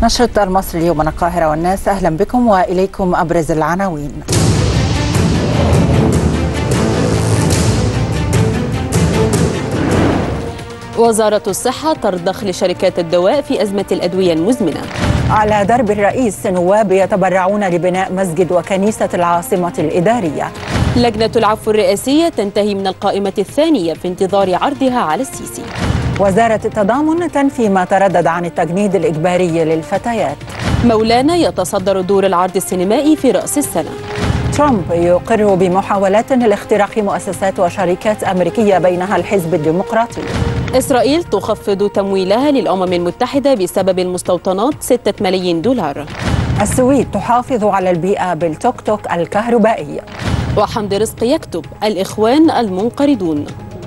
نشرة المصري اليوم من القاهرة والناس أهلا بكم وإليكم أبرز العناوين وزارة الصحة ترضخ لشركات الدواء في أزمة الأدوية المزمنة على درب الرئيس نواب يتبرعون لبناء مسجد وكنيسة العاصمة الإدارية لجنة العفو الرئاسية تنتهي من القائمة الثانية في انتظار عرضها على السيسي وزارة التضامن تنفي ما تردد عن التجنيد الإجباري للفتيات مولانا يتصدر دور العرض السينمائي في رأس السنة ترامب يقر بمحاولات لاختراق مؤسسات وشركات أمريكية بينها الحزب الديمقراطي إسرائيل تخفض تمويلها للأمم المتحدة بسبب المستوطنات 6 ملايين دولار السويد تحافظ على البيئة بالتوك توك الكهربائي وحمد رزق يكتب الإخوان المنقرضون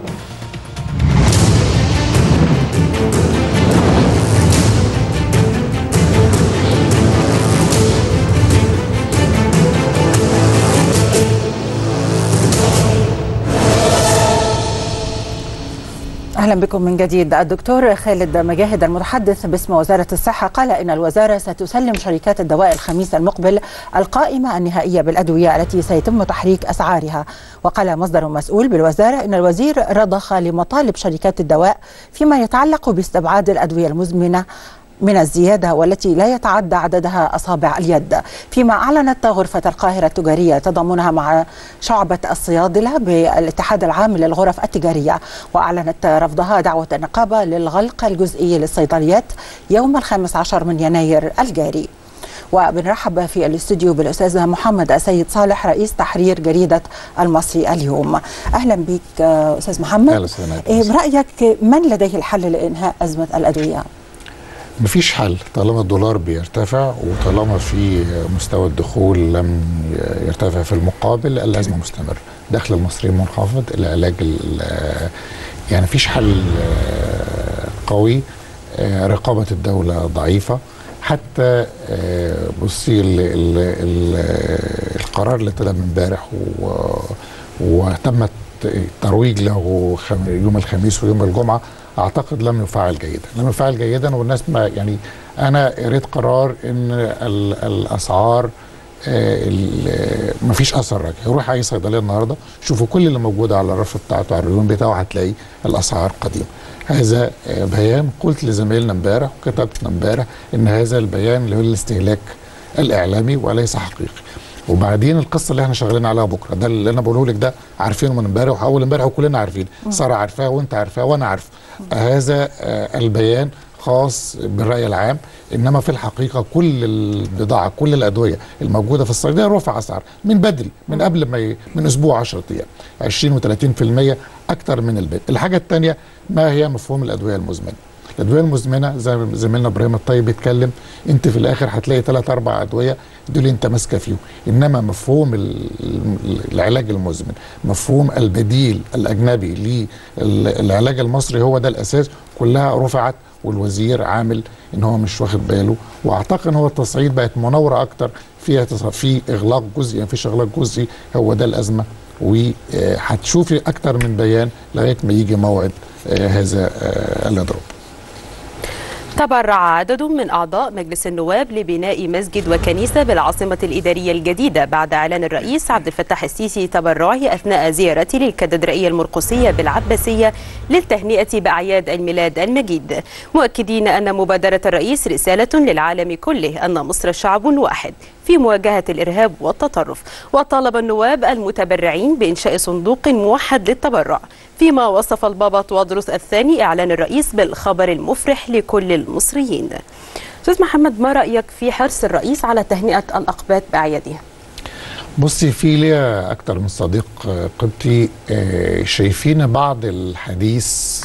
اهلا بكم من جديد الدكتور خالد مجاهد المتحدث باسم وزاره الصحه قال ان الوزاره ستسلم شركات الدواء الخميس المقبل القائمه النهائيه بالادويه التي سيتم تحريك اسعارها وقال مصدر مسؤول بالوزاره ان الوزير رضخ لمطالب شركات الدواء فيما يتعلق باستبعاد الادويه المزمنه من الزيادة والتي لا يتعدى عددها أصابع اليد فيما أعلنت غرفة القاهرة التجارية تضامنها مع شعبة الصيادلة بالاتحاد العام للغرف التجارية وأعلنت رفضها دعوة النقابة للغلق الجزئي للصيدليات يوم الخامس عشر من يناير الجاري وبنرحب في الاستوديو بالاستاذ محمد السيد صالح رئيس تحرير جريده المصري اليوم اهلا بك استاذ محمد اهلا وسهلا برايك من لديه الحل لانهاء ازمه الادويه مفيش حل طالما الدولار بيرتفع وطالما في مستوى الدخول لم يرتفع في المقابل الازمه مستمره دخل المصريين منخفض العلاج يعني مفيش حل قوي رقابه الدوله ضعيفه حتى بصي ال ال ال القرار اللي طلع من امبارح وتم الترويج له يوم الخميس ويوم الجمعه اعتقد لم يفعل جيدا لم يفعل جيدا والناس ما يعني انا قريت قرار ان ال الاسعار ما فيش اثر راجع روح اي صيدليه النهارده شوفوا كل اللي موجود على الرف بتاعته على الريون بتاعه هتلاقي الاسعار قديمه هذا بيان قلت لزمايلنا امبارح وكتبت امبارح ان هذا البيان اللي هو الاستهلاك الاعلامي وليس حقيقي وبعدين القصه اللي احنا شغالين عليها بكره ده اللي انا بقوله لك ده عارفينه من امبارح واول امبارح وكلنا عارفين ساره عارفاه وانت عارفاه وانا عارف هذا البيان خاص بالراي العام انما في الحقيقه كل البضاعه كل الادويه الموجوده في الصيدليه رفع اسعار من بدري من قبل ما ي... من اسبوع 10 ايام 20 و30% اكتر من البدء الحاجه الثانيه ما هي مفهوم الادويه المزمنه الادويه المزمنه زي ما زميلنا ابراهيم الطيب بيتكلم انت في الاخر هتلاقي ثلاث اربع ادويه دول انت ماسكه فيهم انما مفهوم العلاج المزمن مفهوم البديل الاجنبي للعلاج المصري هو ده الاساس كلها رفعت والوزير عامل ان هو مش واخد باله واعتقد ان هو التصعيد بقت مناوره اكتر فيها في اغلاق جزئي مفيش اغلاق جزئي هو ده الازمه وهتشوفي اكتر من بيان لغايه ما يجي موعد هذا الاضراب تبرع عدد من أعضاء مجلس النواب لبناء مسجد وكنيسة بالعاصمة الإدارية الجديدة بعد إعلان الرئيس عبد الفتاح السيسي تبرعه أثناء زيارته للكاتدرائية المرقسية بالعباسية للتهنئة بأعياد الميلاد المجيد مؤكدين أن مبادرة الرئيس رسالة للعالم كله أن مصر شعب واحد في مواجهة الإرهاب والتطرف وطالب النواب المتبرعين بإنشاء صندوق موحد للتبرع فيما وصف البابا توادرس الثاني إعلان الرئيس بالخبر المفرح لكل المصريين أستاذ محمد ما رأيك في حرص الرئيس على تهنئة الأقباط بأعيادها؟ بصي في ليا اكتر من صديق قبطي شايفين بعض الحديث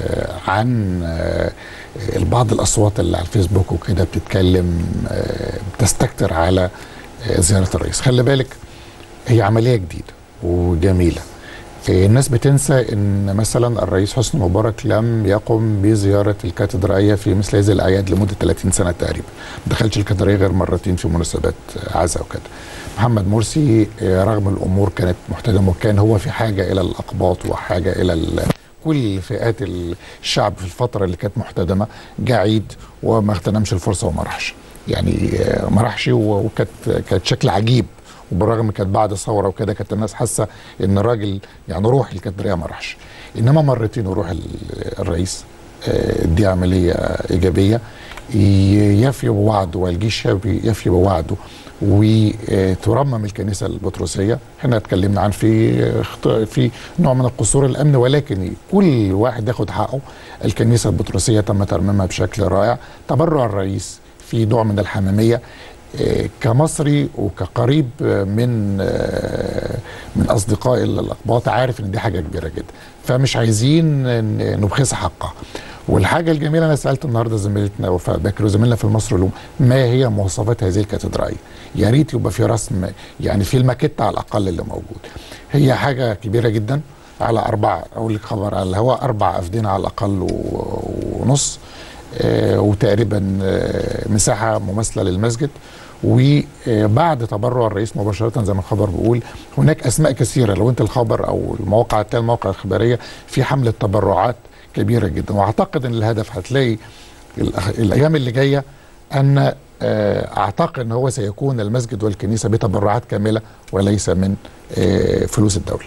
عن بعض الاصوات اللي على الفيسبوك وكده بتتكلم بتستكتر على زياره الرئيس خلي بالك هي عمليه جديده وجميله الناس بتنسى ان مثلا الرئيس حسني مبارك لم يقم بزياره الكاتدرائيه في مثل هذه الاعياد لمده 30 سنه تقريبا ما دخلش الكاتدرائيه غير مرتين في مناسبات عزاء وكده محمد مرسي رغم الامور كانت محتدمه وكان هو في حاجه الى الاقباط وحاجه الى كل فئات الشعب في الفتره اللي كانت محتدمه جه عيد وما اغتنمش الفرصه وما راحش يعني آه، ما راحش و- وكانت كانت شكل عجيب وبالرغم من كانت بعد ثوره وكده كانت الناس حاسه ان الراجل يعني روح الكاتدرائيه ما راحش انما مرتين وروح ال- الرئيس آه، دي عمليه ايجابيه ي- يفي بوعده والجيش يفي يفي بوعده وترمم الكنيسه البطرسيه احنا اتكلمنا عن في اخت- في نوع من القصور الامن ولكن كل واحد ياخد حقه الكنيسه البطرسيه تم ترميمها بشكل رائع تبرع الرئيس في نوع من الحميميه آه، كمصري وكقريب آه، من آه، من اصدقاء الاقباط عارف ان دي حاجه كبيره جدا فمش عايزين ن- نبخس حقها والحاجه الجميله انا سالت النهارده زميلتنا وفاء بكر وزميلنا في المصري اليوم ما هي مواصفات هذه الكاتدرائيه يا ريت يبقى في رسم يعني في الماكيت على الاقل اللي موجود هي حاجه كبيره جدا على اربع اقول لك خبر على الهواء اربع افدنه على الاقل و- ونص آه، وتقريبا آه، مساحه مماثله للمسجد وبعد تبرع الرئيس مباشره زي ما الخبر بيقول هناك اسماء كثيره لو انت الخبر او المواقع التانية المواقع الخبريه في حمله تبرعات كبيره جدا واعتقد ان الهدف هتلاقي الأخ- الايام اللي جايه ان آه، اعتقد ان هو سيكون المسجد والكنيسه بتبرعات كامله وليس من آه، فلوس الدوله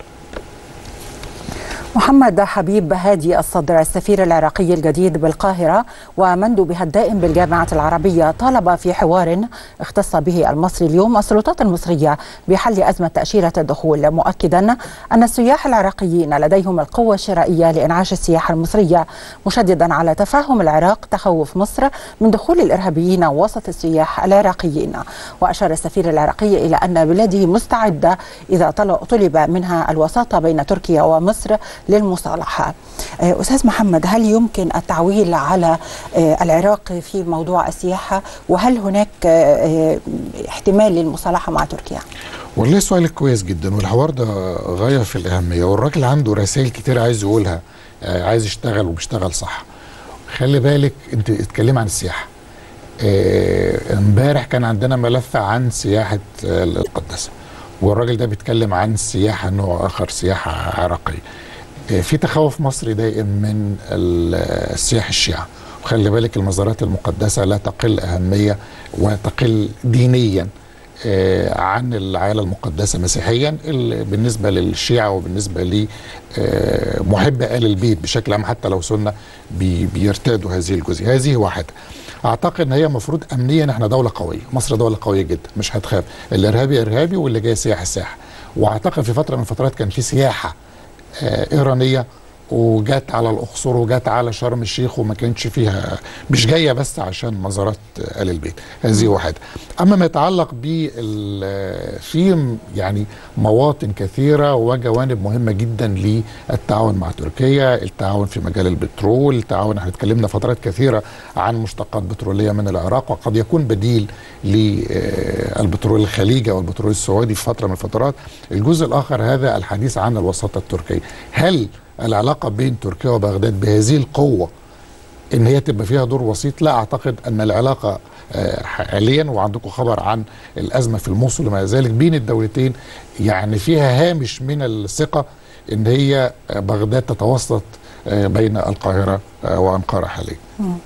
محمد حبيب هادي الصدر السفير العراقي الجديد بالقاهرة ومندوبها الدائم بالجامعة العربية طالب في حوار اختص به المصري اليوم السلطات المصرية بحل أزمة تأشيرة الدخول مؤكدا أن السياح العراقيين لديهم القوة الشرائية لإنعاش السياحة المصرية مشددا على تفهم العراق تخوف مصر من دخول الإرهابيين وسط السياح العراقيين وأشار السفير العراقي إلى أن بلاده مستعدة إذا طل- طلب منها الوساطة بين تركيا ومصر للمصالحة آه، أستاذ محمد هل يمكن التعويل على آه، العراق في موضوع السياحة وهل هناك آه، آه، احتمال للمصالحة مع تركيا؟ والله سؤالك كويس جدا والحوار ده غايه في الاهميه والراجل عنده رسائل كتير عايز يقولها آه، عايز يشتغل وبيشتغل صح خلي بالك انت اتكلم عن السياحه آه، امبارح كان عندنا ملف عن سياحه آه، القداسه والراجل ده بيتكلم عن سياحه نوع اخر سياحه عراقيه آه، في تخوف مصري دائم من ال- السياح الشيعة وخلي بالك المزارات المقدسة لا تقل أهمية وتقل دينيا آه، عن العائلة المقدسة مسيحيا ال- بالنسبة للشيعة وبالنسبة لمحب آل البيت بشكل عام حتى لو سنة بي- بيرتادوا هذه الجزئية هذه واحدة اعتقد ان هي المفروض امنيا احنا دوله قويه مصر دوله قويه جدا مش هتخاف الارهابي ارهابي واللي جاي سياح سياح واعتقد في فتره من الفترات كان في سياحه آه، ايرانيه وجات على الاقصر وجات على شرم الشيخ وما كانتش فيها مش جايه بس عشان مزارات ال البيت هذه واحده اما ما يتعلق بال في يعني مواطن كثيره وجوانب مهمه جدا للتعاون مع تركيا التعاون في مجال البترول التعاون احنا اتكلمنا فترات كثيره عن مشتقات بتروليه من العراق وقد يكون بديل للبترول الخليجي او البترول السعودي في فتره من الفترات الجزء الاخر هذا الحديث عن الوساطه التركيه هل العلاقه بين تركيا وبغداد بهذه القوه ان هي تبقى فيها دور وسيط لا اعتقد ان العلاقه آه، حاليا وعندكم خبر عن الازمه في الموصل وما ذلك بين الدولتين يعني فيها هامش من الثقه ان هي آه، بغداد تتوسط آه، بين القاهره آه، وانقره حاليا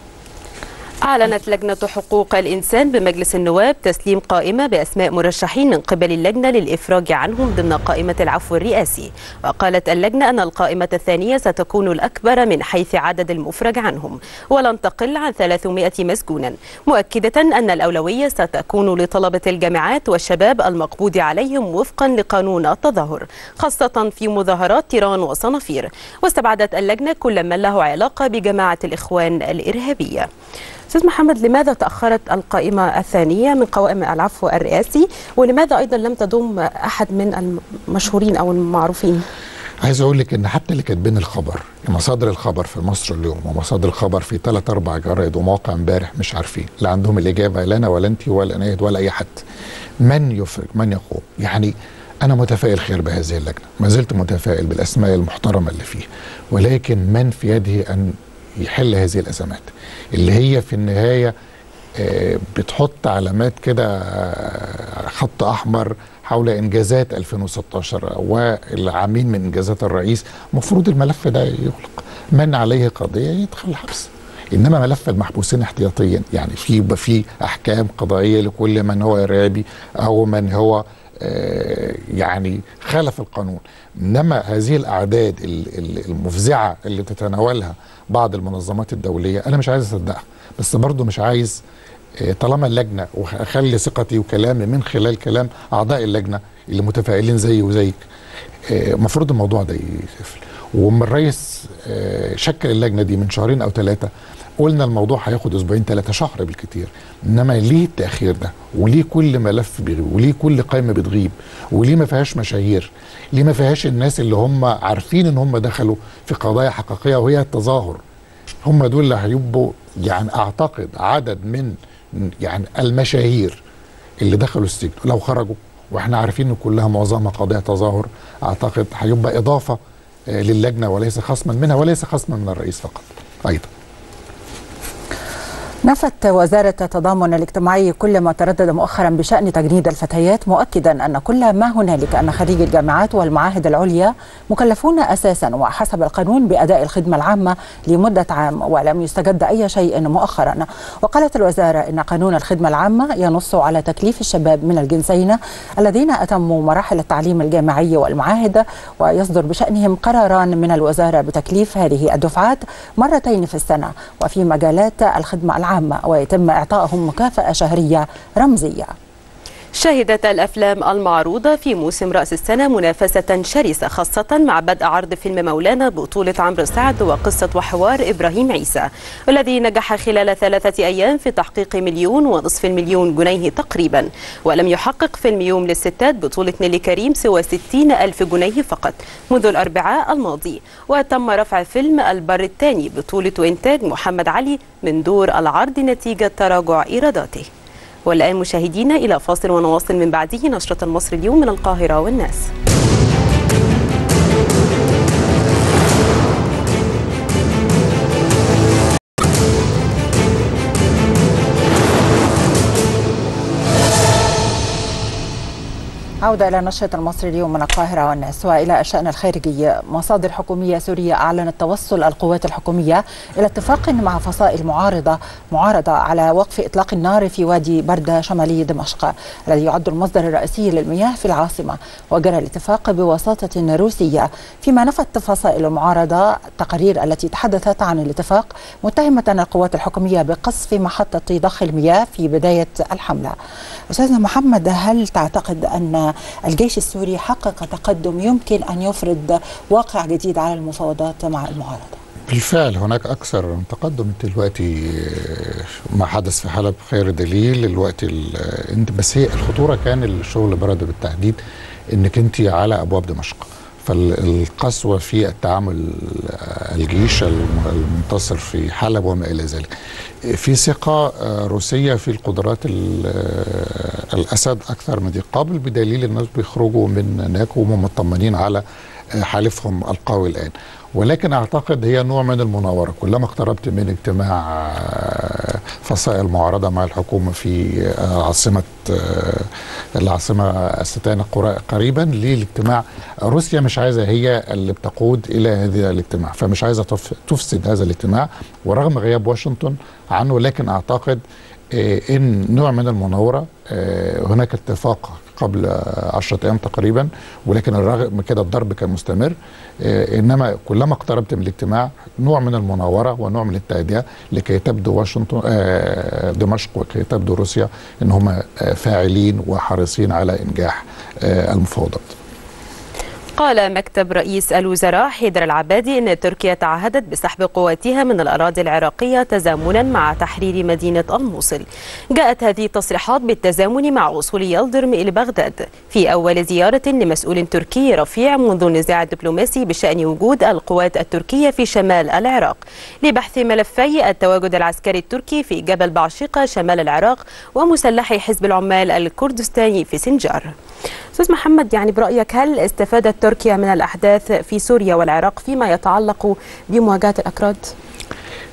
أعلنت لجنة حقوق الإنسان بمجلس النواب تسليم قائمة بأسماء مرشحين من قبل اللجنة للإفراج عنهم ضمن قائمة العفو الرئاسي وقالت اللجنة أن القائمة الثانية ستكون الأكبر من حيث عدد المفرج عنهم ولن تقل عن 300 مسجونا مؤكدة أن الأولوية ستكون لطلبة الجامعات والشباب المقبوض عليهم وفقا لقانون التظاهر خاصة في مظاهرات تيران وصنافير واستبعدت اللجنة كل من له علاقة بجماعة الإخوان الإرهابية استاذ محمد لماذا تاخرت القائمه الثانيه من قوائم العفو الرئاسي ولماذا ايضا لم تضم احد من المشهورين او المعروفين عايز اقول لك ان حتى اللي كاتبين الخبر مصادر الخبر في مصر اليوم ومصادر الخبر في ثلاث اربع جرائد ومواقع امبارح مش عارفين لا عندهم الاجابه لا انا ولا انت ولا ناهد ولا اي حد من يفرج من يقوم يعني انا متفائل خير بهذه اللجنه ما زلت متفائل بالاسماء المحترمه اللي فيه ولكن من في يده ان يحل هذه الازمات اللي هي في النهايه آه، بتحط علامات كده آه، خط احمر حول انجازات 2016 والعامين من انجازات الرئيس المفروض الملف ده يغلق من عليه قضيه يدخل الحبس انما ملف المحبوسين احتياطيا يعني في يبقى في احكام قضائيه لكل من هو ارهابي او من هو آه، يعني خالف القانون انما هذه الاعداد ال- ال- المفزعه اللي تتناولها بعض المنظمات الدوليه انا مش عايز اصدقها بس برضه مش عايز آه، طالما اللجنه واخلي ثقتي وكلامي من خلال كلام اعضاء اللجنه اللي متفائلين زيي وزيك آه، المفروض الموضوع ده يقفل وما الرئيس آه، شكل اللجنه دي من شهرين او ثلاثه قلنا الموضوع هياخد اسبوعين ثلاثه شهر بالكتير انما ليه التاخير ده وليه كل ملف بيغيب وليه كل قائمه بتغيب وليه ما فيهاش مشاهير ليه ما فيهاش الناس اللي هم عارفين ان هم دخلوا في قضايا حقيقيه وهي التظاهر هم دول اللي هيبقوا يعني اعتقد عدد من يعني المشاهير اللي دخلوا السجن لو خرجوا واحنا عارفين ان كلها معظمها قضايا تظاهر اعتقد هيبقى اضافه آه، للجنه وليس خصما منها وليس خصما من الرئيس فقط ايضا نفت وزارة التضامن الاجتماعي كل ما تردد مؤخرا بشأن تجنيد الفتيات مؤكدا أن كل ما هنالك أن خريجي الجامعات والمعاهد العليا مكلفون أساسا وحسب القانون بأداء الخدمة العامة لمدة عام ولم يستجد أي شيء مؤخرا وقالت الوزارة أن قانون الخدمة العامة ينص على تكليف الشباب من الجنسين الذين أتموا مراحل التعليم الجامعي والمعاهد ويصدر بشأنهم قراران من الوزارة بتكليف هذه الدفعات مرتين في السنة وفي مجالات الخدمة العامة ويتم إعطائهم مكافأة شهرية رمزية شهدت الأفلام المعروضة في موسم رأس السنة منافسة شرسة خاصة مع بدء عرض فيلم مولانا بطولة عمرو سعد وقصة وحوار إبراهيم عيسى والذي نجح خلال ثلاثة أيام في تحقيق مليون ونصف المليون جنيه تقريبا ولم يحقق فيلم يوم للستات بطولة نيلي كريم سوى 60 ألف جنيه فقط منذ الأربعاء الماضي وتم رفع فيلم البر الثاني بطولة وإنتاج محمد علي من دور العرض نتيجة تراجع إيراداته والآن مشاهدينا إلى فاصل ونواصل من بعده نشرة المصر اليوم من القاهرة والناس عودة إلى نشرة المصري اليوم من القاهرة والناس وإلى الشأن الخارجي مصادر حكومية سورية أعلنت توصل القوات الحكومية إلى اتفاق مع فصائل معارضة معارضة على وقف إطلاق النار في وادي بردة شمالي دمشق الذي يعد المصدر الرئيسي للمياه في العاصمة وجرى الاتفاق بوساطة روسية فيما نفت فصائل المعارضة التقارير التي تحدثت عن الاتفاق متهمة القوات الحكومية بقصف محطة ضخ المياه في بداية الحملة أستاذنا محمد هل تعتقد أن الجيش السوري حقق تقدم يمكن أن يفرض واقع جديد على المفاوضات مع المعارضة بالفعل هناك اكثر من تقدم دلوقتي ما حدث في حلب خير دليل الوقت انت بس هي الخطوره كان الشغل برد بالتحديد انك انت على ابواب دمشق فالقسوه في التعامل الجيش المنتصر في حلب وما الى ذلك. في ثقه روسيه في القدرات الاسد اكثر من ذي قبل بدليل الناس بيخرجوا من هناك وهم مطمنين على حالفهم القوي الان. ولكن اعتقد هي نوع من المناوره كلما اقتربت من اجتماع فصائل معارضه مع الحكومه في عاصمه العاصمه استان قريبا للاجتماع روسيا مش عايزه هي اللي بتقود الى هذا الاجتماع فمش عايزه تفسد هذا الاجتماع ورغم غياب واشنطن عنه لكن اعتقد ان نوع من المناوره هناك اتفاق قبل عشرة أيام تقريبا ولكن الرغم كده الضرب كان مستمر إنما كلما اقتربت من الاجتماع نوع من المناورة ونوع من التهدئة لكي تبدو واشنطن دمشق وكي تبدو روسيا إن هم فاعلين وحريصين على إنجاح المفاوضات قال مكتب رئيس الوزراء حيدر العبادي ان تركيا تعهدت بسحب قواتها من الاراضي العراقيه تزامنا مع تحرير مدينه الموصل. جاءت هذه التصريحات بالتزامن مع وصول يلدرم الى بغداد في اول زياره لمسؤول تركي رفيع منذ النزاع الدبلوماسي بشان وجود القوات التركيه في شمال العراق لبحث ملفي التواجد العسكري التركي في جبل بعشيقه شمال العراق ومسلحي حزب العمال الكردستاني في سنجار. استاذ محمد يعني برايك هل استفادت تركيا من الاحداث في سوريا والعراق فيما يتعلق بمواجهه الاكراد؟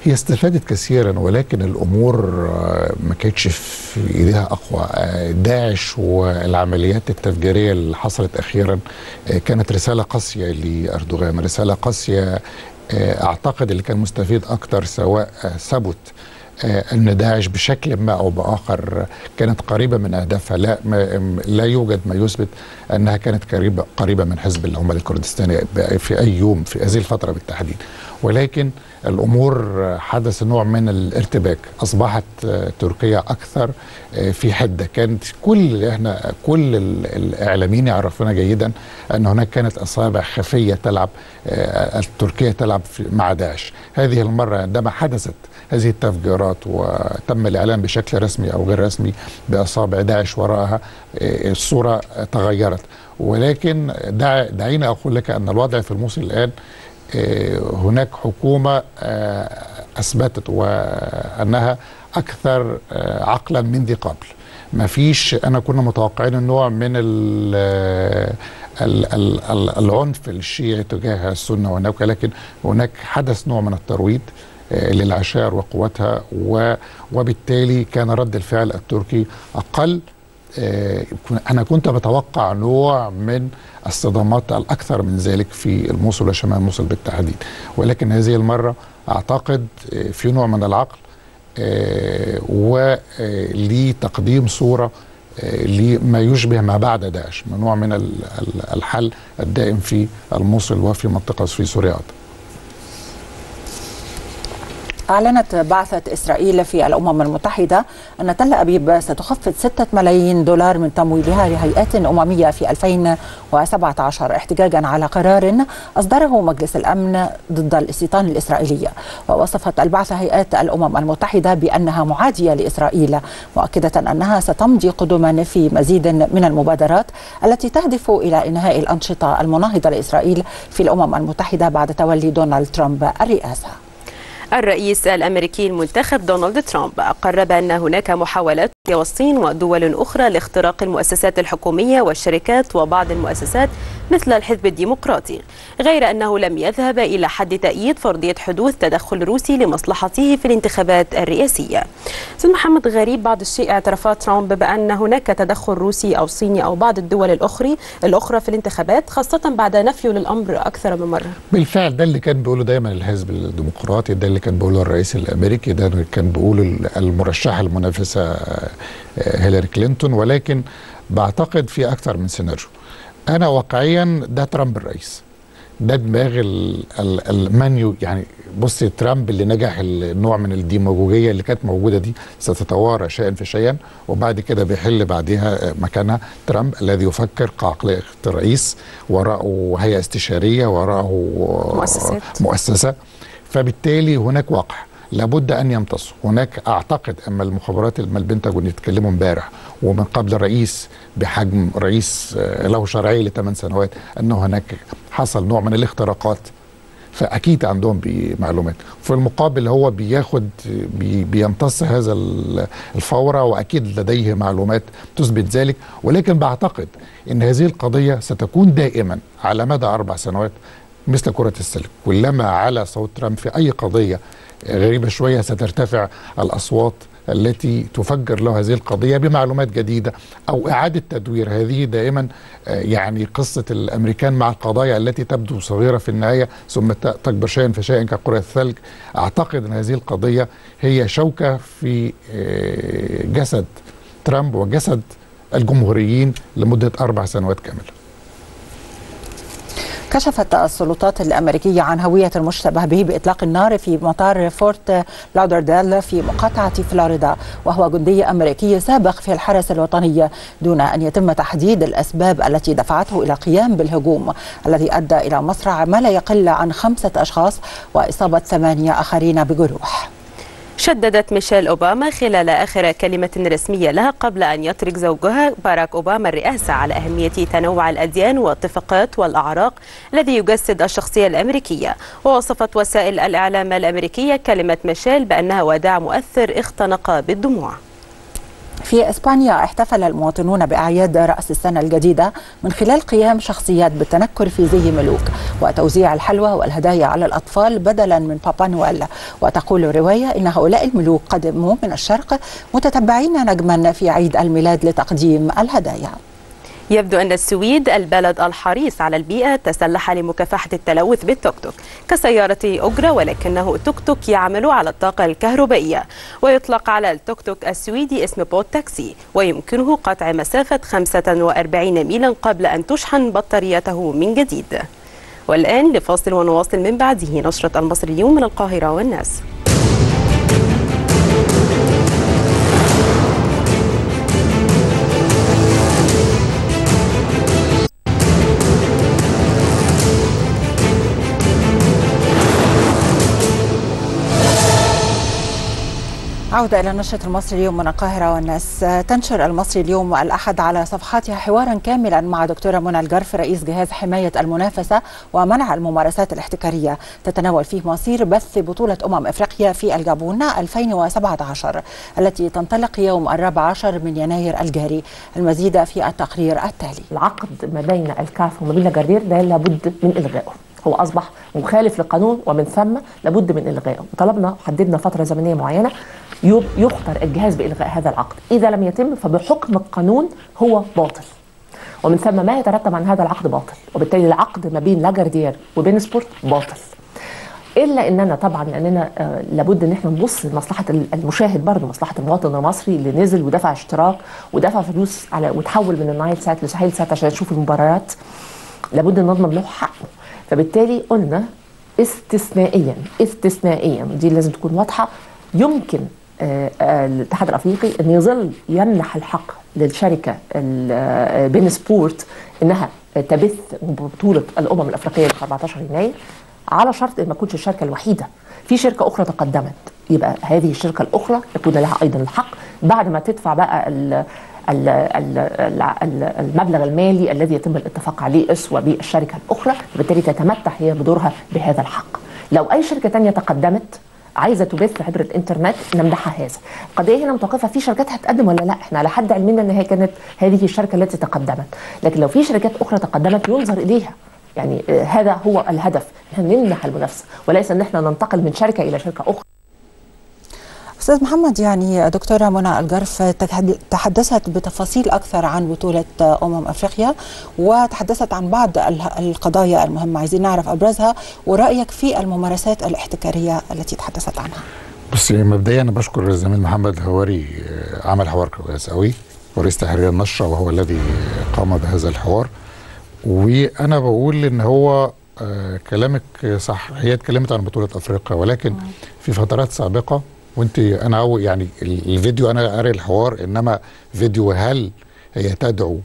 هي استفادت كثيرا ولكن الامور ما كانتش في ايديها اقوى داعش والعمليات التفجيريه اللي حصلت اخيرا كانت رساله قاسيه لاردوغان رساله قاسيه اعتقد اللي كان مستفيد اكتر سواء ثبت ان داعش بشكل ما او باخر كانت قريبه من اهدافها لا لا يوجد ما يثبت انها كانت قريبه قريبه من حزب العمال الكردستاني في اي يوم في هذه الفتره بالتحديد ولكن الامور حدث نوع من الارتباك اصبحت تركيا اكثر في حده كانت كل احنا كل الاعلاميين يعرفون جيدا ان هناك كانت اصابع خفيه تلعب تركيا تلعب مع داعش هذه المره عندما حدثت هذه التفجيرات وتم الاعلان بشكل رسمي او غير رسمي باصابع داعش وراءها الصوره تغيرت ولكن دع دعيني اقول لك ان الوضع في الموصل الان هناك حكومه اثبتت وانها اكثر عقلا من ذي قبل ما فيش انا كنا متوقعين النوع من ال ال ال العنف الشيعي تجاه السنه هناك ولكن هناك حدث نوع من الترويض للعشائر وقوتها وبالتالي كان رد الفعل التركي اقل انا كنت بتوقع نوع من الصدمات الاكثر من ذلك في الموصل وشمال الموصل بالتحديد ولكن هذه المره اعتقد في نوع من العقل ولتقديم صوره لما يشبه ما بعد داعش من نوع من الحل الدائم في الموصل وفي منطقه في سوريا أعلنت بعثة إسرائيل في الأمم المتحدة أن تل أبيب ستخفض 6 ملايين دولار من تمويلها لهيئات أممية في 2017 احتجاجا على قرار أصدره مجلس الأمن ضد الاستيطان الإسرائيلي ووصفت البعثة هيئات الأمم المتحدة بأنها معادية لإسرائيل مؤكدة أنها ستمضي قدما في مزيد من المبادرات التي تهدف إلى إنهاء الأنشطة المناهضة لإسرائيل في الأمم المتحدة بعد تولي دونالد ترامب الرئاسة الرئيس الامريكي المنتخب دونالد ترامب اقر بان هناك محاولات والصين ودول اخرى لاختراق المؤسسات الحكوميه والشركات وبعض المؤسسات مثل الحزب الديمقراطي غير انه لم يذهب الى حد تأييد فرضيه حدوث تدخل روسي لمصلحته في الانتخابات الرئاسيه. استاذ محمد غريب بعض الشيء اعترافات ترامب بان هناك تدخل روسي او صيني او بعض الدول الاخرى الاخرى في الانتخابات خاصه بعد نفيه للامر اكثر من مره. بالفعل ده اللي كان بيقوله دايما الحزب الديمقراطي ده اللي كان بيقوله الرئيس الامريكي ده اللي كان بيقوله المرشحه المنافسه هيلاري كلينتون ولكن بعتقد في اكثر من سيناريو. انا واقعيا ده ترامب الرئيس ده دماغ المانيو يعني بص ترامب اللي نجح النوع من الديماغوجيه اللي كانت موجوده دي ستتوارى شيئا فشيئا وبعد كده بيحل بعدها مكانها ترامب الذي يفكر كعقليه الرئيس وراءه هيئه استشاريه وراءه مؤسسات. مؤسسه فبالتالي هناك واقع لابد ان يمتصوا هناك اعتقد اما المخابرات اما البنتاجون يتكلموا امبارح ومن قبل رئيس بحجم رئيس له شرعيه لثمان سنوات ان هناك حصل نوع من الاختراقات فاكيد عندهم معلومات في المقابل هو بياخد بي بيمتص هذا الفوره واكيد لديه معلومات تثبت ذلك ولكن بعتقد ان هذه القضيه ستكون دائما على مدى اربع سنوات مثل كره السلم كلما على صوت ترامب في اي قضيه غريبه شويه سترتفع الاصوات التي تفجر له هذه القضيه بمعلومات جديده او اعاده تدوير هذه دائما يعني قصه الامريكان مع القضايا التي تبدو صغيره في النهايه ثم تكبر شيئا فشيئا كقرى الثلج اعتقد ان هذه القضيه هي شوكه في جسد ترامب وجسد الجمهوريين لمده اربع سنوات كامله كشفت السلطات الأمريكية عن هوية المشتبه به بإطلاق النار في مطار فورت لودرديل في مقاطعة فلوريدا وهو جندي أمريكي سابق في الحرس الوطني دون أن يتم تحديد الأسباب التي دفعته إلى القيام بالهجوم الذي أدى إلى مصرع ما لا يقل عن خمسة أشخاص وإصابة ثمانية آخرين بجروح شددت ميشيل أوباما خلال آخر كلمة رسمية لها قبل أن يترك زوجها باراك أوباما الرئاسة على أهمية تنوع الأديان والاتفاقات والأعراق الذي يجسد الشخصية الأمريكية ووصفت وسائل الإعلام الأمريكية كلمة ميشيل بأنها وداع مؤثر اختنق بالدموع في اسبانيا احتفل المواطنون باعياد راس السنه الجديده من خلال قيام شخصيات بالتنكر في زي ملوك وتوزيع الحلوى والهدايا على الاطفال بدلا من بابا نويل وتقول الروايه ان هؤلاء الملوك قدموا من الشرق متتبعين نجما في عيد الميلاد لتقديم الهدايا يبدو أن السويد البلد الحريص على البيئة تسلح لمكافحة التلوث بالتوك توك كسيارة أجرة ولكنه توك توك يعمل على الطاقة الكهربائية ويطلق على التوك توك السويدي اسم بوت تاكسي ويمكنه قطع مسافة 45 ميلا قبل أن تشحن بطاريته من جديد والآن لفاصل ونواصل من بعده نشرة المصري اليوم من القاهرة والناس عودة إلى نشرة المصري اليوم من القاهرة والناس تنشر المصري اليوم الأحد على صفحاتها حوارا كاملا مع دكتورة منى الجرف رئيس جهاز حماية المنافسة ومنع الممارسات الاحتكارية تتناول فيه مصير بث بطولة أمم إفريقيا في الجابون 2017 التي تنطلق يوم الرابع عشر من يناير الجاري المزيد في التقرير التالي العقد ما بين الكاف وما بين جاردير ده لابد من إلغائه هو اصبح مخالف للقانون ومن ثم لابد من الغائه طلبنا حددنا فتره زمنيه معينه يخطر الجهاز بالغاء هذا العقد اذا لم يتم فبحكم القانون هو باطل ومن ثم ما يترتب عن هذا العقد باطل وبالتالي العقد ما بين لاجاردير وبين سبورت باطل الا اننا طبعا لاننا آه لابد ان احنا نبص لمصلحه المشاهد برضه مصلحه المواطن المصري اللي نزل ودفع اشتراك ودفع فلوس على وتحول من النايل سات لسهيل سات عشان يشوف المباريات لابد ان نضمن له حقه فبالتالي قلنا استثنائيا استثنائيا دي لازم تكون واضحه يمكن آه آه الاتحاد الافريقي ان يظل يمنح الحق للشركه بين سبورت انها تبث بطوله الامم الافريقيه في 14 يناير على شرط ان ما تكونش الشركه الوحيده في شركه اخرى تقدمت يبقى هذه الشركه الاخرى يكون لها ايضا الحق بعد ما تدفع بقى ال ال ال المبلغ المالي الذي يتم الاتفاق عليه اسوى بالشركه الاخرى وبالتالي تتمتع هي بدورها بهذا الحق. لو اي شركه ثانيه تقدمت عايزه تبث عبر الانترنت نمدحها هذا. القضيه هنا متوقفه في شركات هتقدم ولا لا؟ احنا على حد علمنا ان هي كانت هذه الشركه التي تقدمت، لكن لو في شركات اخرى تقدمت ينظر اليها. يعني هذا هو الهدف، ان نمنح المنافسه وليس ان احنا ننتقل من شركه الى شركه اخرى. استاذ محمد يعني دكتوره منى الجرف تحدثت بتفاصيل اكثر عن بطوله امم افريقيا وتحدثت عن بعض القضايا المهمه عايزين نعرف ابرزها ورايك في الممارسات الاحتكاريه التي تحدثت عنها. بصي مبدئيا انا بشكر الزميل محمد هواري عمل حوار كويس قوي ورئيس تحرير النشره وهو الذي قام بهذا الحوار وانا بقول ان هو آه كلامك صح هي اتكلمت عن بطوله افريقيا ولكن في فترات سابقه وانت انا أو يعني الفيديو انا قاري الحوار انما فيديو هل هي تدعو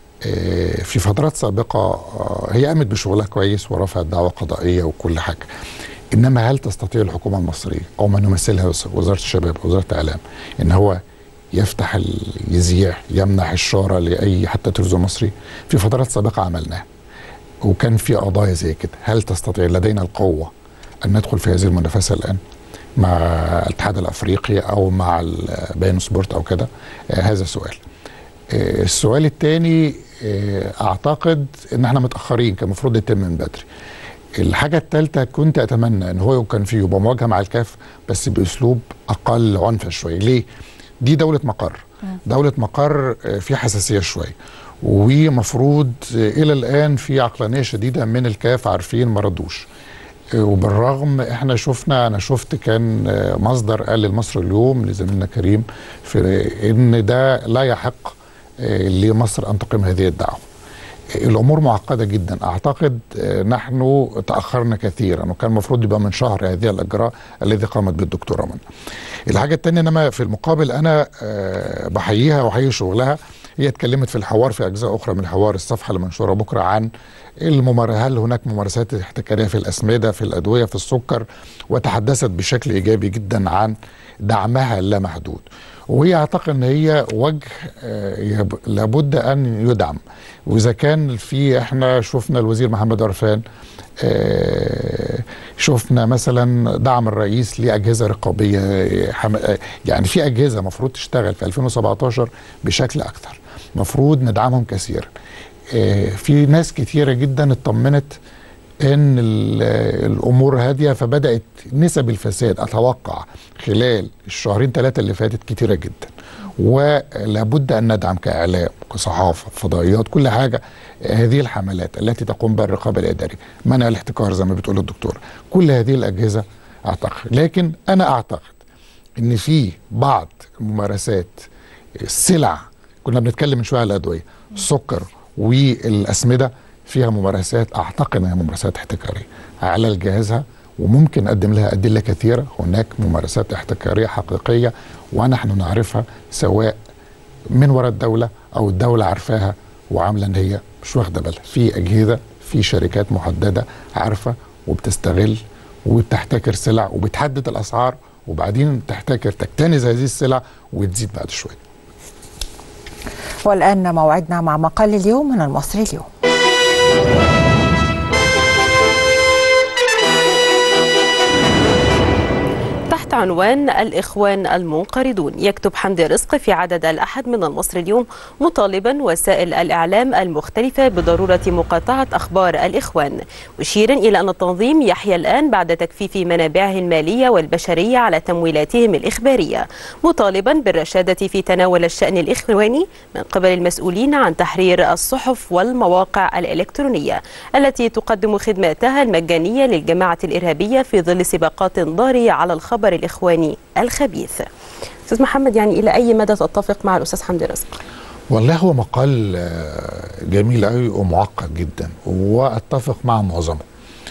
في فترات سابقه هي قامت بشغلها كويس ورفعت دعوه قضائيه وكل حاجه انما هل تستطيع الحكومه المصريه او من يمثلها وزاره الشباب وزاره الاعلام ان هو يفتح يذيع يمنح الشاره لاي حتى تلفزيون مصري في فترات سابقه عملناها وكان في قضايا زي كده هل تستطيع لدينا القوه ان ندخل في هذه المنافسه الان مع الاتحاد الافريقي او مع باين سبورت او كده آه هذا سؤال آه السؤال الثاني آه اعتقد ان احنا متاخرين كان المفروض يتم من بدري الحاجة الثالثة كنت أتمنى أن هو كان فيه يبقى مواجهة مع الكاف بس بأسلوب أقل عنف شوية ليه؟ دي دولة مقر دولة مقر في حساسية شوية ومفروض إلى الآن في عقلانية شديدة من الكاف عارفين ما ردوش وبالرغم احنا شفنا انا شفت كان مصدر قال للمصر اليوم لزميلنا كريم في ان ده لا يحق لمصر ان تقيم هذه الدعوه. الامور معقده جدا اعتقد نحن تاخرنا كثيرا وكان المفروض يبقى من شهر هذه الاجراء الذي قامت به الدكتوره منى. الحاجه الثانيه انما في المقابل انا بحييها واحيي شغلها هي اتكلمت في الحوار في اجزاء اخرى من الحوار الصفحه اللي منشوره بكره عن الممار هل هناك ممارسات احتكاريه في الاسمده في الادويه في السكر وتحدثت بشكل ايجابي جدا عن دعمها اللامحدود وهي اعتقد ان هي وجه لابد ان يدعم واذا كان في احنا شفنا الوزير محمد عرفان شفنا مثلا دعم الرئيس لاجهزه رقابيه حم... يعني في اجهزه المفروض تشتغل في 2017 بشكل اكثر المفروض ندعمهم كثيرا آه، في ناس كتيره جدا اطمنت ان ال- الامور هاديه فبدات نسب الفساد اتوقع خلال الشهرين ثلاثه اللي فاتت كتيره جدا ولابد ان ندعم كاعلام كصحافه فضائيات كل حاجه هذه الحملات التي تقوم بها الرقابه الاداريه منع الاحتكار زي ما بتقول الدكتور كل هذه الاجهزه اعتقد لكن انا اعتقد ان في بعض الممارسات السلع كنا بنتكلم من شويه على الادويه السكر والاسمده فيها ممارسات اعتقد انها ممارسات احتكاريه على جهازها وممكن نقدم لها ادله كثيره هناك ممارسات احتكاريه حقيقيه ونحن نعرفها سواء من وراء الدوله او الدوله عارفاها وعامله ان هي مش واخده بالها في اجهزه في شركات محدده عارفه وبتستغل وبتحتكر سلع وبتحدد الاسعار وبعدين تحتكر تكتنز هذه السلع وتزيد بعد شويه والآن موعدنا مع مقال اليوم من المصري اليوم تحت عنوان الإخوان المنقرضون يكتب حمدي رزق في عدد الأحد من المصري اليوم مطالبا وسائل الإعلام المختلفة بضرورة مقاطعة أخبار الإخوان مشيرا إلى أن التنظيم يحيا الآن بعد تكفيف منابعه المالية والبشرية على تمويلاتهم الإخبارية مطالبا بالرشادة في تناول الشأن الإخواني من قبل المسؤولين عن تحرير الصحف والمواقع الإلكترونية التي تقدم خدماتها المجانية للجماعة الإرهابية في ظل سباقات ضارية على الخبر الإخواني الخبيث أستاذ محمد يعني إلى أي مدى تتفق مع الأستاذ حمدي رزق؟ والله هو مقال آه، جميل قوي ومعقد جدا واتفق مع معظمه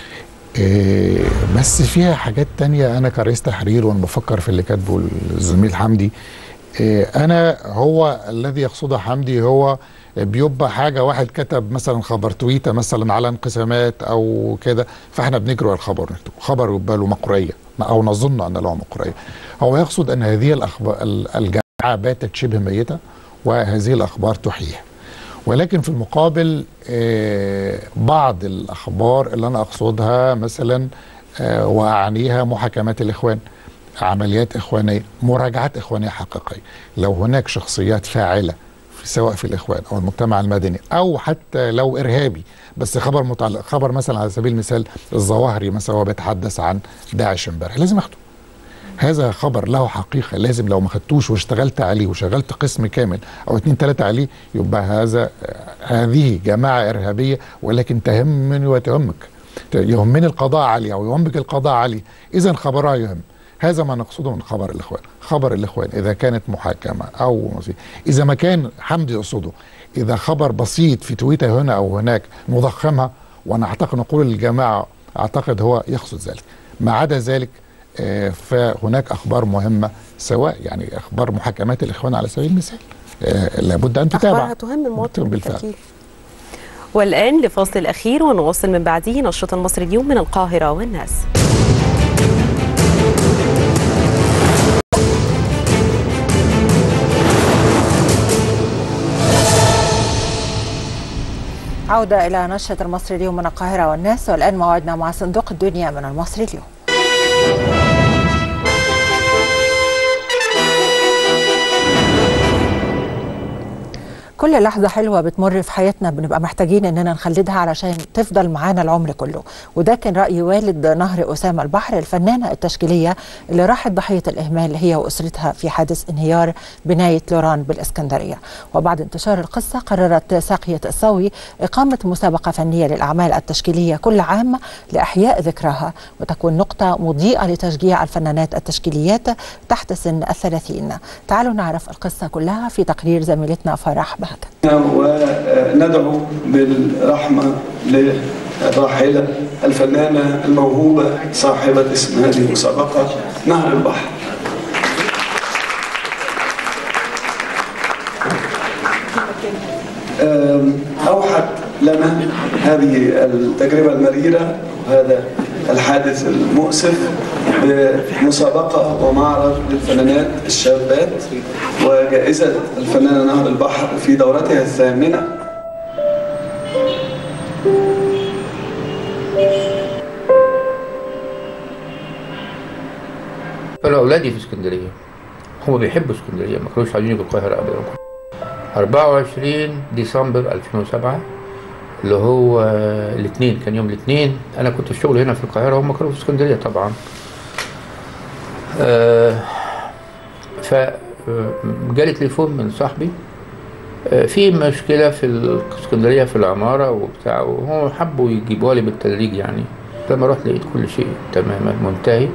إيه، بس فيها حاجات تانية انا كرئيس تحرير وانا بفكر في اللي كاتبه الزميل حمدي إيه، انا هو الذي يقصده حمدي هو بيبقى حاجه واحد كتب مثلا خبر تويته مثلا على انقسامات او كده فاحنا بنجري ورا الخبر نكتبه خبر يبقى له مقريه او نظن ان له مقريه هو يقصد ان هذه الاخبار الجماعه باتت شبه ميته وهذه الاخبار تحييها ولكن في المقابل آه، بعض الاخبار اللي انا اقصدها مثلا آه، واعنيها محاكمات الاخوان عمليات اخوانيه مراجعات اخوانيه حقيقيه لو هناك شخصيات فاعله في سواء في الاخوان او المجتمع المدني او حتى لو ارهابي بس خبر متعلق خبر مثلا على سبيل المثال الظواهري مثلا هو بيتحدث عن داعش امبارح لازم اخده هذا خبر له حقيقه لازم لو ما خدتوش واشتغلت عليه وشغلت قسم كامل او اتنين تلاته عليه يبقى هذا هذه جماعه ارهابيه ولكن تهمني وتهمك يهمني القضاء عليه او يهمك القضاء عليه اذا خبرها يهم هذا ما نقصده من خبر الاخوان خبر الاخوان اذا كانت محاكمه او اذا ما كان حمدي يقصده اذا خبر بسيط في تويتر هنا او هناك نضخمها وانا اعتقد نقول للجماعه اعتقد هو يقصد ذلك ما عدا ذلك آه، فهناك اخبار مهمه سواء يعني اخبار محاكمات الاخوان على سبيل المثال آه، لابد ان تتابع أخبارها تهم المواطن بالفعل بالتأكيد والآن لفاصل الأخير ونواصل من بعده نشرة المصري اليوم من القاهرة والناس عودة إلى نشرة المصري اليوم من القاهرة والناس والآن موعدنا مع صندوق الدنيا من المصري اليوم كل لحظة حلوة بتمر في حياتنا بنبقى محتاجين اننا نخلدها علشان تفضل معانا العمر كله وده كان رأي والد نهر أسامة البحر الفنانة التشكيلية اللي راحت ضحية الإهمال هي وأسرتها في حادث انهيار بناية لوران بالإسكندرية وبعد انتشار القصة قررت ساقية الصاوي إقامة مسابقة فنية للأعمال التشكيلية كل عام لإحياء ذكراها وتكون نقطة مضيئة لتشجيع الفنانات التشكيليات تحت سن الثلاثين تعالوا نعرف القصة كلها في تقرير زميلتنا فرح بهجت وندعو بالرحمة للراحلة الفنانة الموهوبة صاحبة اسم هذه المسابقة نهر البحر أم، أوحت لنا هذه التجربة المريرة وهذا الحادث المؤسف بمسابقة ومعرض للفنانات الشابات وجائزة الفنانة نهر البحر في دورتها الثامنة انا اولادي في اسكندريه هم بيحبوا اسكندريه ما كانوش عايزين يجوا القاهره ابدا 24 ديسمبر 2007 اللي هو الاثنين كان يوم الاثنين انا كنت في شغل هنا في القاهره هم كانوا في اسكندريه طبعا آه ف جالي تليفون من صاحبي آه، في مشكله في الاسكندريه في العماره وبتاع وهم حبوا يجيبوها لي بالتدريج يعني لما رحت لقيت كل شيء تماما منتهي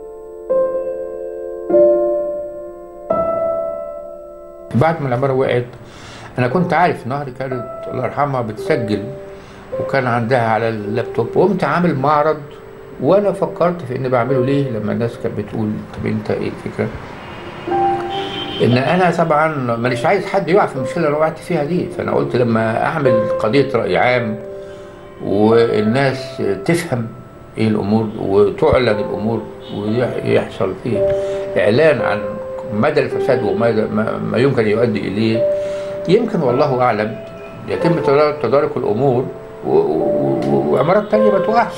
بعد ما العماره وقعت انا كنت عارف نهري كانت الله يرحمها بتسجل وكان عندها على اللابتوب وقمت عامل معرض وانا فكرت في اني بعمله ليه لما الناس كانت بتقول طب انت ايه الفكره؟ ان انا طبعا مانيش عايز حد يقع في المشكله اللي انا وقعت فيها دي فانا قلت لما اعمل قضيه راي عام والناس تفهم ايه الامور وتعلن الامور ويحصل فيه اعلان عن مدى الفساد ومدى ما ما يمكن يؤدي اليه يمكن والله اعلم يتم تدار- تدارك الامور و- و- و- وعمارات تانية ما توقعش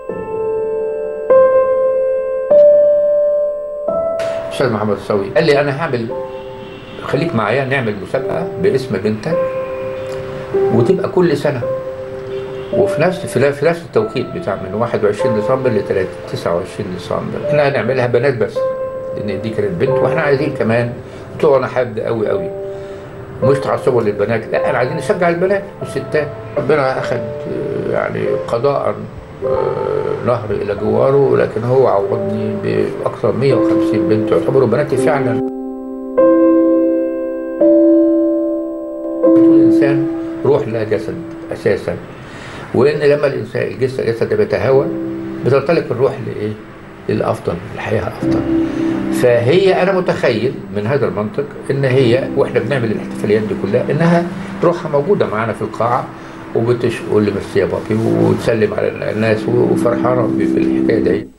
استاذ محمد الصاوي قال لي انا هعمل خليك معايا نعمل مسابقه باسم بنتك وتبقى كل سنه وفي نفس في في نفس التوقيت بتاع من 21 ديسمبر ل 29 ديسمبر احنا هنعملها بنات بس لان دي كانت بنت واحنا عايزين كمان طلعنا حد قوي قوي مش تعصبا للبنات لا احنا عايزين نشجع البنات والستات ربنا اخذ آه، يعني قضاء آه، نهر الى جواره لكن هو عوضني باكثر من 150 بنت يعتبروا بناتي فعلا الانسان روح لا جسد اساسا وان لما الانسان الجسد الجسد ده بيتهاوى بتنطلق الروح لايه؟ للافضل الحياه افضل فهي انا متخيل من هذا المنطق ان هي واحنا بنعمل الاحتفاليات دي كلها انها روحها موجوده معانا في القاعه وبتقول لي بس يا بابي وتسلم على الناس وفرحانه بالحكايه دي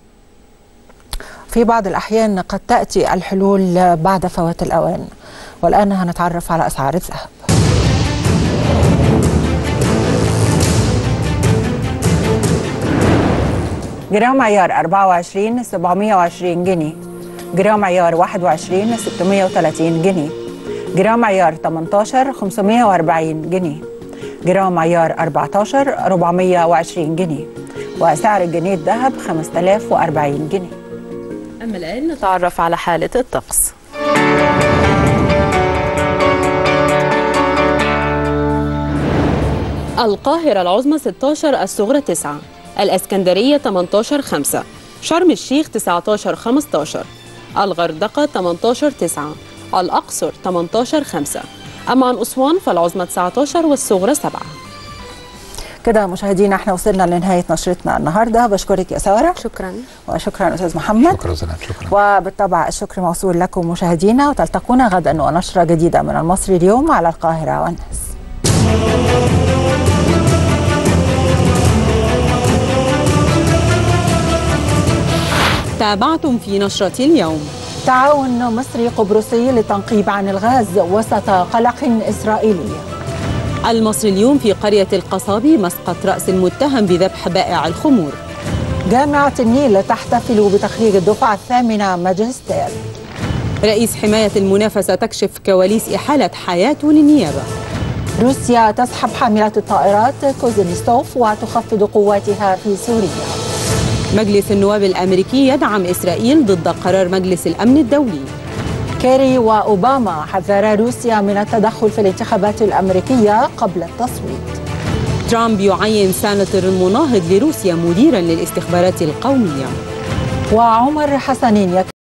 في بعض الأحيان قد تأتي الحلول بعد فوات الأوان والآن هنتعرف على أسعار الذهب جرام عيار 24 720 جنيه جرام عيار 21 630 جنيه جرام عيار 18 540 جنيه جرام عيار 14 420 جنيه وسعر الجنيه الذهب 5040 جنيه أما الآن نتعرف على حالة الطقس القاهرة العظمى 16 الصغرى 9 الأسكندرية 18 5 شرم الشيخ 19 15 الغردقة 18 9 الأقصر 18 5 أما عن أسوان فالعظمى 19 والصغرى 7 كده مشاهدينا احنا وصلنا لنهايه نشرتنا النهارده بشكرك يا ساره شكرا وشكرا استاذ محمد شكرا زينب شكرا وبالطبع الشكر موصول لكم مشاهدينا وتلتقونا غدا ونشره جديده من المصري اليوم على القاهره والناس تابعتم في نشرة اليوم تعاون مصري قبرصي للتنقيب عن الغاز وسط قلق اسرائيلي المصري اليوم في قرية القصابي مسقط رأس المتهم بذبح بائع الخمور جامعه النيل تحتفل بتخريج الدفعه الثامنه ماجستير رئيس حماية المنافسة تكشف كواليس إحالة حياته للنيابة روسيا تسحب حاملات الطائرات كوزنستوف وتخفض قواتها في سوريا مجلس النواب الأمريكي يدعم إسرائيل ضد قرار مجلس الأمن الدولي كيري وأوباما حذرا روسيا من التدخل في الانتخابات الأمريكية قبل التصويت ترامب يعين ساناتور مناهض لروسيا مديرا للاستخبارات القومية وعمر حسنين